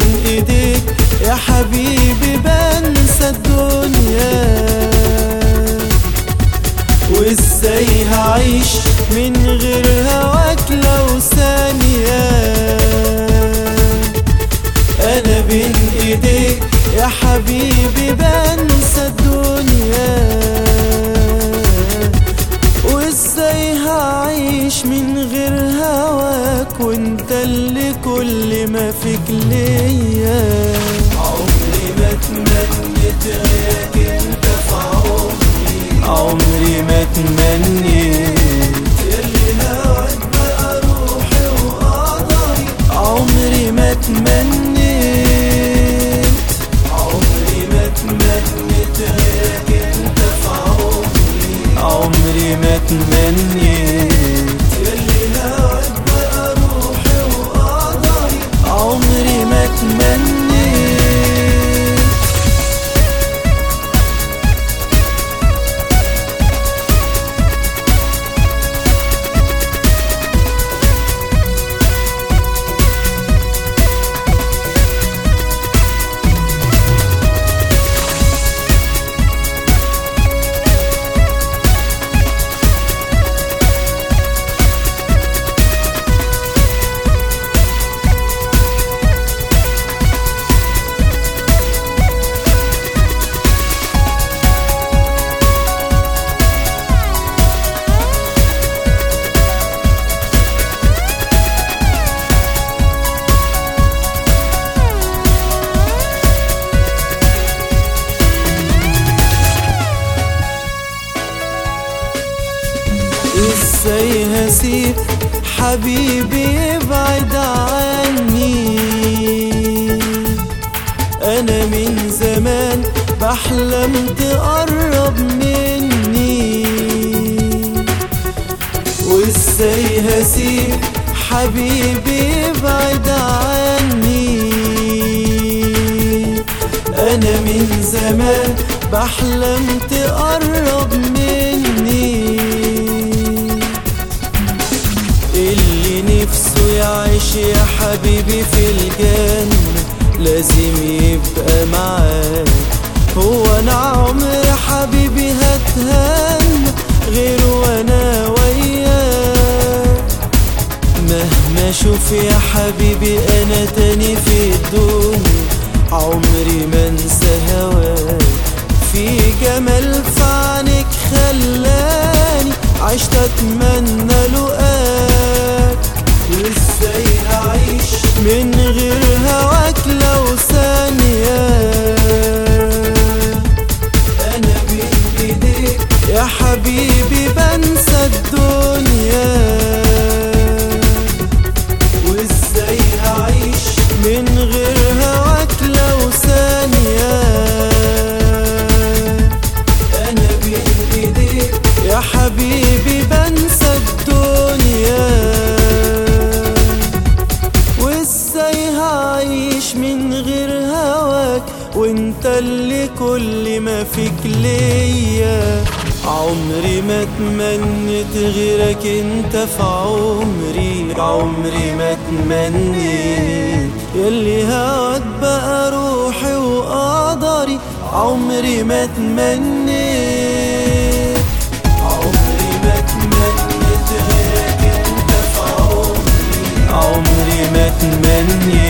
ايديك يا حبيبي بنسى الدنيا وازاي هعيش من غير هواك لو ثانية انا بين ايديك يا حبيبي بنسى الدنيا وازاي هعيش من غير هواك وانت اللي كل ما فيك ليا عمري ما تمنيت غيرك انت في عمري عمري ما تمنيت يلي هواك بقى روحي وقدري عمري ما تمنيت عمري ما تمنيت غيرك انت في عمري عمري ما تمنيت يلي هواك بقى روحي وقدري عمري ما تمنيت ازاي هسيب حبيبي يبعد عني انا من زمان بحلم تقرب مني وازاي هسيب حبيبي يبعد عني انا من زمان بحلم تقرب مني اللي نفسه يعيش يا حبيبي في الجنة لازم يبقى معاك هو انا عمر حبيبي هتهنى غير وانا وياك مهما اشوف يا حبيبي انا تاني في الدنيا عمري ما انسى هواك في جمال في عينك خلاني عشت اتمنى لقاك وازاي هعيش من غير هواك لو ثانية انا بين ايديك يا حبيبي بنسى الدنيا وازاي هعيش من غير هواك لو ثانية انا بين ايديك يا حبيبي بنسى الدنيا وازاي هعيش من غير هواك وانت اللي كل ما فيك ليا عمري ما تمنيت غيرك انت في عمري عمري ما تمنيت يلي هواك بقى روحي وقدري عمري ما تمنيت عمري ما تمنيت غيرك انت في عمري عمري ما تمنيت